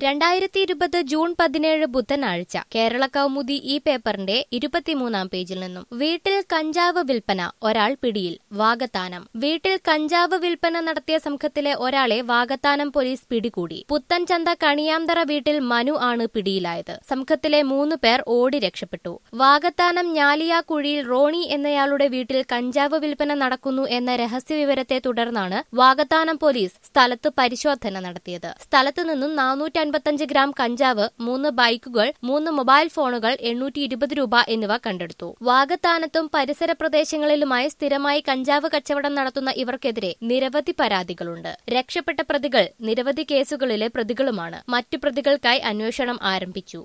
രണ്ടായിരത്തി ഇരുപത് ജൂൺ പതിനേഴ് ബുധനാഴ്ച കേരള കൗമുദി ഈ പേപ്പറിന്റെ ഇരുപത്തിമൂന്നാം പേജിൽ നിന്നും വീട്ടിൽ കഞ്ചാവ് വിൽപ്പന ഒരാൾ പിടിയിൽ വാഗത്താനം വീട്ടിൽ കഞ്ചാവ് വിൽപ്പന നടത്തിയ സംഘത്തിലെ ഒരാളെ വാഗത്താനം പോലീസ് പിടികൂടി പുത്തൻചന്ത കണിയാന്തറ വീട്ടിൽ മനു ആണ് പിടിയിലായത് സംഘത്തിലെ മൂന്ന് പേർ ഓടി രക്ഷപ്പെട്ടു വാഗത്താനം ഞാലിയാക്കുഴിയിൽ റോണി എന്നയാളുടെ വീട്ടിൽ കഞ്ചാവ് വിൽപ്പന നടക്കുന്നു എന്ന രഹസ്യവിവരത്തെ തുടർന്നാണ് വാഗത്താനം പോലീസ് സ്ഥലത്ത് പരിശോധന നടത്തിയത് സ്ഥലത്ത് നിന്നും നാനൂറ്റി അൻപത്തഞ്ച് ഗ്രാം കഞ്ചാവ് മൂന്ന് ബൈക്കുകൾ മൂന്ന് മൊബൈൽ ഫോണുകൾ എണ്ണൂറ്റി ഇരുപത് രൂപ എന്നിവ കണ്ടെടുത്തു വാഗത്താനത്തും പരിസര പ്രദേശങ്ങളിലുമായി സ്ഥിരമായി കഞ്ചാവ് കച്ചവടം നടത്തുന്ന ഇവർക്കെതിരെ നിരവധി പരാതികളുണ്ട് രക്ഷപ്പെട്ട പ്രതികൾ നിരവധി കേസുകളിലെ പ്രതികളുമാണ് മറ്റു പ്രതികൾക്കായി അന്വേഷണം ആരംഭിച്ചു